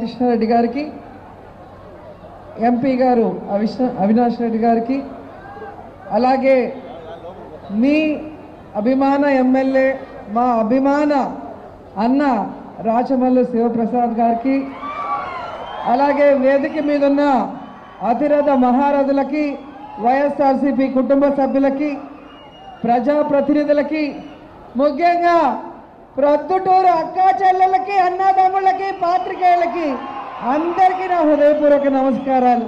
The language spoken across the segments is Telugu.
రామకృష్ణారెడ్డి గారికి ఎంపీ గారు అవిష్ అవినాష్ రెడ్డి గారికి అలాగే మీ అభిమాన ఎమ్మెల్యే మా అభిమాన అన్న రాచమల్లు శివప్రసాద్ గారికి అలాగే వేదిక మీద ఉన్న అతిరథ మహారథులకి వైఎస్ఆర్సీపీ కుటుంబ సభ్యులకి ప్రజాప్రతినిధులకి ముఖ్యంగా ప్రొద్దుటూరు అక్కా చెల్లెలకి అన్నదమ్ములకి పాత్రికేయులకి అందరికీ నా హృదయపూర్వక నమస్కారాలు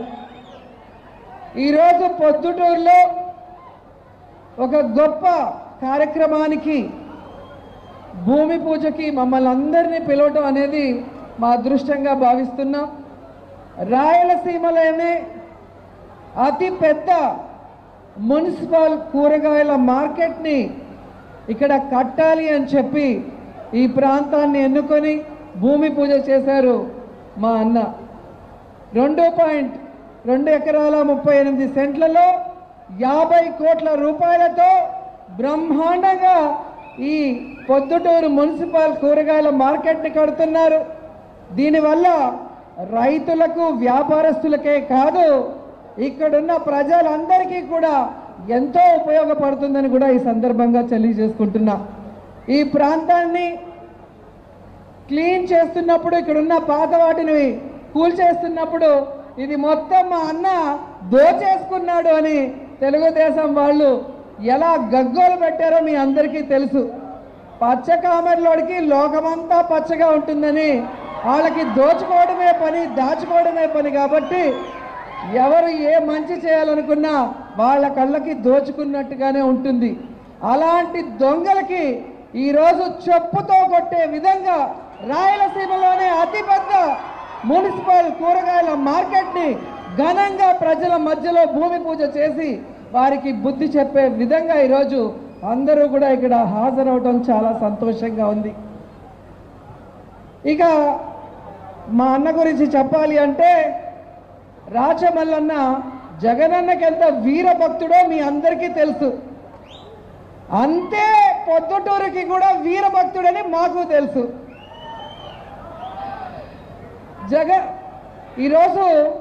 ఈరోజు పొద్దుటూరులో ఒక గొప్ప కార్యక్రమానికి భూమి పూజకి మమ్మల్ని అందరినీ పిలవటం అనేది మా అదృష్టంగా భావిస్తున్నాం రాయలసీమలోనే అతి పెద్ద మున్సిపల్ కూరగాయల మార్కెట్ని ఇక్కడ కట్టాలి అని చెప్పి ఈ ప్రాంతాన్ని ఎన్నుకొని భూమి పూజ చేశారు మా అన్న రెండు పాయింట్ రెండు ఎకరాల ముప్పై ఎనిమిది సెంట్లలో యాభై కోట్ల రూపాయలతో బ్రహ్మాండంగా ఈ పొద్దుటూరు మున్సిపల్ కూరగాయల మార్కెట్ని కడుతున్నారు దీనివల్ల రైతులకు వ్యాపారస్తులకే కాదు ఇక్కడున్న ప్రజలందరికీ కూడా ఎంతో ఉపయోగపడుతుందని కూడా ఈ సందర్భంగా తెలియజేసుకుంటున్నా ఈ ప్రాంతాన్ని క్లీన్ చేస్తున్నప్పుడు ఇక్కడున్న పాత వాటిని కూల్చేస్తున్నప్పుడు ఇది మొత్తం మా అన్న దోచేసుకున్నాడు అని తెలుగుదేశం వాళ్ళు ఎలా గగ్గోలు పెట్టారో మీ అందరికీ తెలుసు పచ్చ కామర్లోడికి లోకమంతా పచ్చగా ఉంటుందని వాళ్ళకి దోచుకోవడమే పని దాచుకోవడమే పని కాబట్టి ఎవరు ఏ మంచి చేయాలనుకున్నా వాళ్ళ కళ్ళకి దోచుకున్నట్టుగానే ఉంటుంది అలాంటి దొంగలకి ఈరోజు చెప్పుతో కొట్టే విధంగా రాయలసీమలోనే అతిపెద్ద మున్సిపల్ కూరగాయల మార్కెట్ని ఘనంగా ప్రజల మధ్యలో భూమి పూజ చేసి వారికి బుద్ధి చెప్పే విధంగా ఈరోజు అందరూ కూడా ఇక్కడ హాజరవటం చాలా సంతోషంగా ఉంది ఇక మా అన్న గురించి చెప్పాలి అంటే రాచమల్లన్న జగనన్నకి ఎంత వీర భక్తుడో మీ అందరికీ తెలుసు అంతే పొద్దుటూరుకి కూడా వీరభక్తుడని మాకు తెలుసు జగ ఈరోజు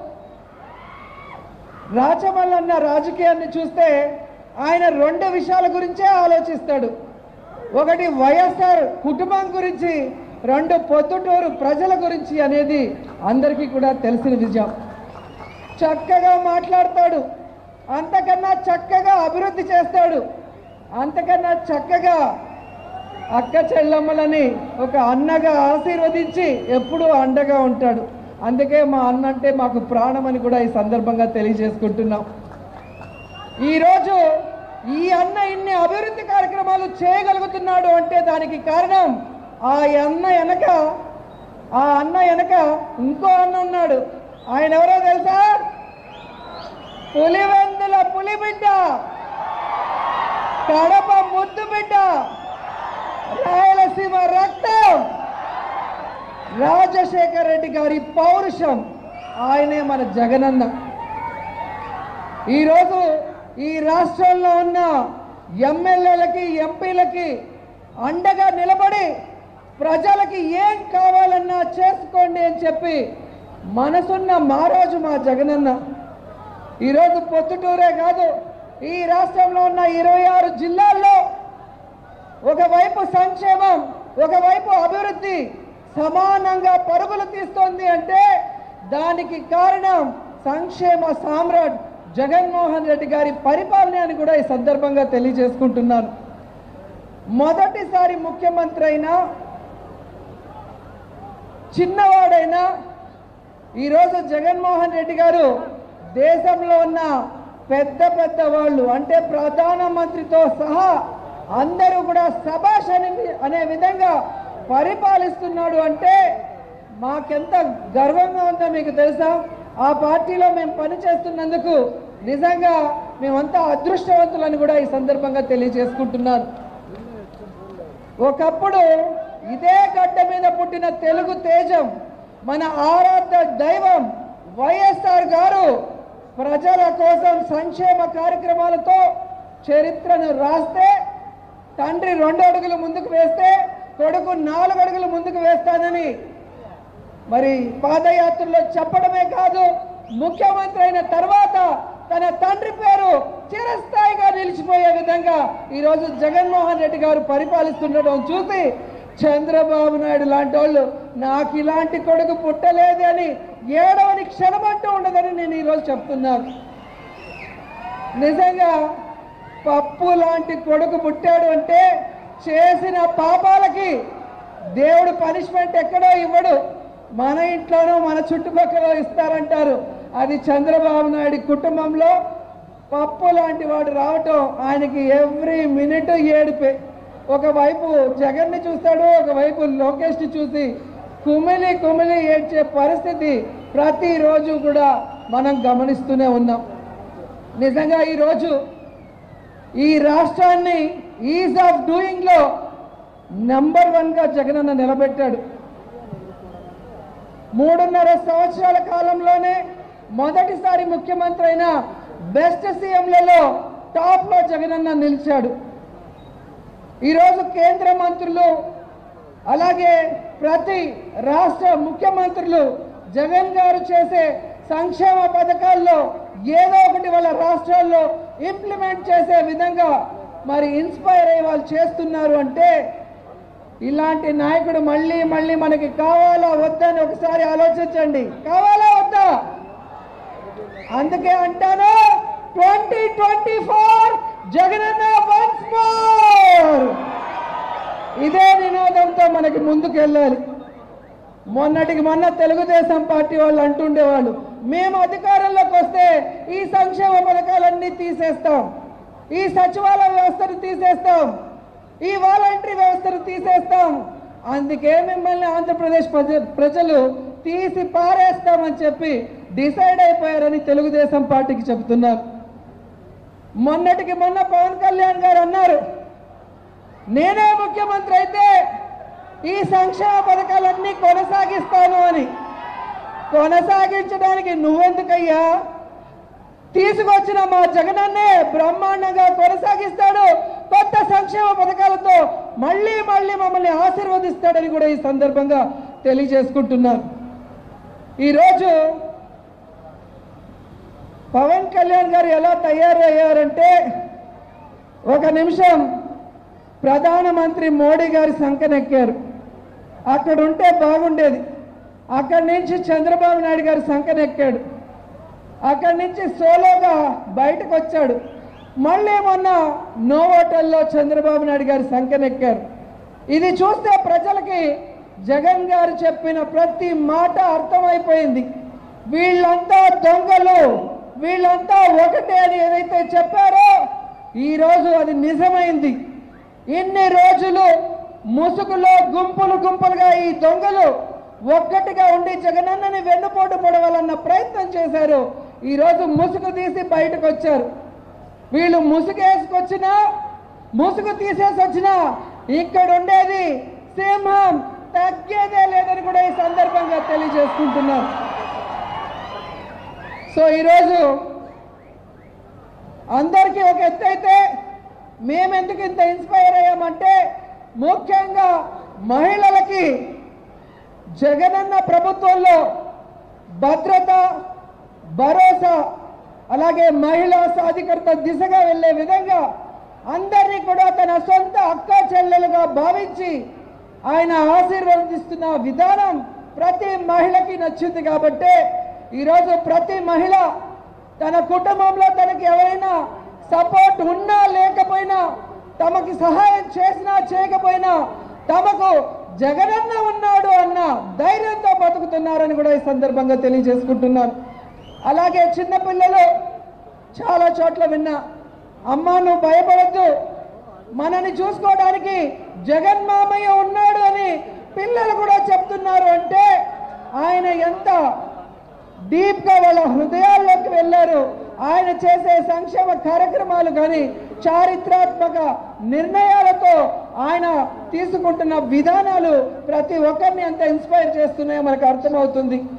రాచమల్లన్న రాజకీయాన్ని చూస్తే ఆయన రెండు విషయాల గురించే ఆలోచిస్తాడు ఒకటి వైఎస్ఆర్ కుటుంబం గురించి రెండు పొద్దుటూరు ప్రజల గురించి అనేది అందరికీ కూడా తెలిసిన విజయం చక్కగా మాట్లాడతాడు అంతకన్నా చక్కగా అభివృద్ధి చేస్తాడు అంతకన్నా చక్కగా అక్క చెల్లమ్మలని ఒక అన్నగా ఆశీర్వదించి ఎప్పుడూ అండగా ఉంటాడు అందుకే మా అన్న అంటే మాకు ప్రాణం అని కూడా ఈ సందర్భంగా తెలియజేసుకుంటున్నాం ఈరోజు ఈ అన్న ఇన్ని అభివృద్ధి కార్యక్రమాలు చేయగలుగుతున్నాడు అంటే దానికి కారణం ఆ అన్న వెనక ఆ అన్న వెనక ఇంకో అన్న ఉన్నాడు ఆయన ఎవరో తెలుసా పులివెందుల పులిబిడ్డ కడప ముద్దు బిడ్డ రాయలసీమ రక్తం రాజశేఖర రెడ్డి గారి పౌరుషం ఆయనే మన జగనన్న ఈరోజు ఈ రాష్ట్రంలో ఉన్న ఎమ్మెల్యేలకి ఎంపీలకి అండగా నిలబడి ప్రజలకి ఏం కావాలన్నా చేసుకోండి అని చెప్పి మనసున్న మారోజు మా జగనన్న ఈరోజు పొత్తుటూరే కాదు ఈ రాష్ట్రంలో ఉన్న ఇరవై ఆరు జిల్లాల్లో ఒకవైపు సంక్షేమం ఒకవైపు అభివృద్ధి సమానంగా పరుగులు తీస్తోంది అంటే దానికి కారణం సంక్షేమ సామ్రాట్ జగన్మోహన్ రెడ్డి గారి పరిపాలన అని కూడా ఈ సందర్భంగా తెలియజేసుకుంటున్నాను మొదటిసారి ముఖ్యమంత్రి అయినా చిన్నవాడైనా ఈరోజు జగన్మోహన్ రెడ్డి గారు దేశంలో ఉన్న పెద్ద పెద్ద వాళ్ళు అంటే ప్రధానమంత్రితో సహా అందరూ కూడా సభాష్ అని అనే విధంగా పరిపాలిస్తున్నాడు అంటే మాకెంత గర్వంగా ఉందో మీకు తెలుసా ఆ పార్టీలో మేము పనిచేస్తున్నందుకు నిజంగా మేమంతా అదృష్టవంతులని కూడా ఈ సందర్భంగా తెలియజేసుకుంటున్నాను ఒకప్పుడు ఇదే గడ్డ మీద పుట్టిన తెలుగు తేజం మన ఆరాధ్య దైవం వైఎస్ఆర్ గారు ప్రజల కోసం సంక్షేమ కార్యక్రమాలతో చరిత్రను రాస్తే తండ్రి రెండు అడుగులు ముందుకు వేస్తే కొడుకు నాలుగు అడుగులు ముందుకు వేస్తానని మరి పాదయాత్రలో చెప్పడమే కాదు ముఖ్యమంత్రి అయిన తర్వాత తన తండ్రి పేరు చిరస్థాయిగా నిలిచిపోయే విధంగా ఈరోజు జగన్మోహన్ రెడ్డి గారు పరిపాలిస్తుండడం చూసి చంద్రబాబు నాయుడు లాంటి వాళ్ళు నాకు ఇలాంటి కొడుకు పుట్టలేదు అని ఏడవని క్షణమంటూ ఉండదని నేను ఈరోజు చెప్తున్నాను నిజంగా పప్పు లాంటి కొడుకు పుట్టాడు అంటే చేసిన పాపాలకి దేవుడు పనిష్మెంట్ ఎక్కడో ఇవ్వడు మన ఇంట్లోనూ మన చుట్టుపక్కల ఇస్తారంటారు అది చంద్రబాబు నాయుడు కుటుంబంలో పప్పు లాంటి వాడు రావటం ఆయనకి ఎవ్రీ మినిట్ ఏడిపే ఒకవైపు జగన్ని చూస్తాడు ఒకవైపు లోకేష్ని చూసి కుమిలి కుమిలి ఏడ్చే పరిస్థితి ప్రతిరోజు కూడా మనం గమనిస్తూనే ఉన్నాం నిజంగా ఈరోజు ఈ రాష్ట్రాన్ని ఈజ్ ఆఫ్ డూయింగ్లో నెంబర్ వన్గా జగనన్న నిలబెట్టాడు మూడున్నర సంవత్సరాల కాలంలోనే మొదటిసారి ముఖ్యమంత్రి అయిన బెస్ట్ సీఎంలలో టాప్లో జగనన్న నిలిచాడు ఈరోజు కేంద్ర మంత్రులు అలాగే ప్రతి రాష్ట్ర ముఖ్యమంత్రులు జగన్ గారు చేసే సంక్షేమ పథకాల్లో ఏదో ఒకటి వాళ్ళ రాష్ట్రాల్లో ఇంప్లిమెంట్ చేసే విధంగా మరి ఇన్స్పైర్ అయ్యి వాళ్ళు చేస్తున్నారు అంటే ఇలాంటి నాయకుడు మళ్ళీ మళ్ళీ మనకి కావాలా వద్దా అని ఒకసారి ఆలోచించండి కావాలా వద్దా అందుకే అంటాను twenty twenty four Jagananna once more ఇదే నినాదంతో మనకి ముందుకు వెళ్ళాలి మొన్నటికి మొన్న తెలుగుదేశం పార్టీ వాళ్ళు అంటుండేవాళ్ళు మేము అధికారంలోకి వస్తే ఈ సంక్షేమ పథకాలన్నీ తీసేస్తాం ఈ సచివాలయ వ్యవస్థను తీసేస్తాం ఈ వాలంటరీ వ్యవస్థను తీసేస్తాం అందుకే మిమ్మల్ని ఆంధ్రప్రదేశ్ ప్రజ ప్రజలు తీసి పారేస్తామని చెప్పి డిసైడ్ అయిపోయారని తెలుగుదేశం పార్టీకి చెబుతున్నారు మొన్నటికి మొన్న పవన్ కళ్యాణ్ గారు అన్నారు నేనే ముఖ్యమంత్రి అయితే ఈ సంక్షేమ పథకాలన్నీ కొనసాగిస్తాను అని కొనసాగించడానికి నువ్వెందుకయ్యా తీసుకొచ్చిన మా జగనన్నే బ్రహ్మాండంగా కొనసాగిస్తాడు కొత్త సంక్షేమ పథకాలతో మళ్ళీ మళ్ళీ మమ్మల్ని ఆశీర్వదిస్తాడని కూడా ఈ సందర్భంగా తెలియజేసుకుంటున్నాను ఈరోజు పవన్ కళ్యాణ్ గారు ఎలా తయారయ్యారంటే ఒక నిమిషం ప్రధానమంత్రి మోడీ గారి సంకనెక్కారు అక్కడ ఉంటే బాగుండేది అక్కడి నుంచి చంద్రబాబు నాయుడు గారి సంకనెక్కాడు అక్కడి నుంచి సోలోగా బయటకు వచ్చాడు మళ్ళీ మొన్న నోవోటల్లో చంద్రబాబు నాయుడు గారి సంఖ్యనెక్కారు ఇది చూస్తే ప్రజలకి జగన్ గారు చెప్పిన ప్రతి మాట అర్థమైపోయింది వీళ్ళంతా దొంగలు వీళ్ళంతా ఒకటే అని ఏదైతే చెప్పారో ఈరోజు అది నిజమైంది ఇన్ని రోజులు ముసుగులో గుంపులు గుంపులుగా ఈ దొంగలు ఒక్కటిగా ఉండి జగనన్నని వెన్నుపోటు పొడవాలన్న ప్రయత్నం చేశారు ఈరోజు ముసుగు తీసి బయటకు వచ్చారు వీళ్ళు ముసుగు వేసుకొచ్చినా ముసుగు తీసేసి వచ్చినా ఇక్కడ ఉండేది సింహం తగ్గేదే లేదని కూడా ఈ సందర్భంగా తెలియజేసుకుంటున్నాం సో ఈరోజు అందరికీ ఒక ఎత్తు అయితే మేమెందుకు ఇంత ఇన్స్పైర్ అయ్యామంటే ముఖ్యంగా మహిళలకి జగనన్న ప్రభుత్వంలో భద్రత భరోసా అలాగే మహిళా సాధికారత దిశగా వెళ్ళే విధంగా అందరినీ కూడా తన సొంత అక్క చెల్లెలుగా భావించి ఆయన ఆశీర్వదిస్తున్న విధానం ప్రతి మహిళకి నచ్చింది కాబట్టే ఈరోజు ప్రతి మహిళ తన కుటుంబంలో తనకి ఎవరైనా సపోర్ట్ ఉన్నా లేకపోయినా తమకి సహాయం చేసినా చేయకపోయినా తమకు జగనన్న ఉన్నాడు అన్న ధైర్యంతో బతుకుతున్నారని కూడా ఈ సందర్భంగా తెలియజేసుకుంటున్నాను అలాగే చిన్నపిల్లలు చాలా చోట్ల విన్నా అమ్మా నువ్వు భయపడద్దు మనని చూసుకోవడానికి జగన్ మామయ్య ఉన్నాడు అని పిల్లలు కూడా చెప్తున్నారు అంటే ఆయన ఎంత డీప్గా వాళ్ళ హృదయాల్లోకి వెళ్ళారు ఆయన చేసే సంక్షేమ కార్యక్రమాలు కానీ చారిత్రాత్మక నిర్ణయాలతో ఆయన తీసుకుంటున్న విధానాలు ప్రతి ఒక్కరిని ఎంత ఇన్స్పైర్ చేస్తున్నాయో మనకు అర్థమవుతుంది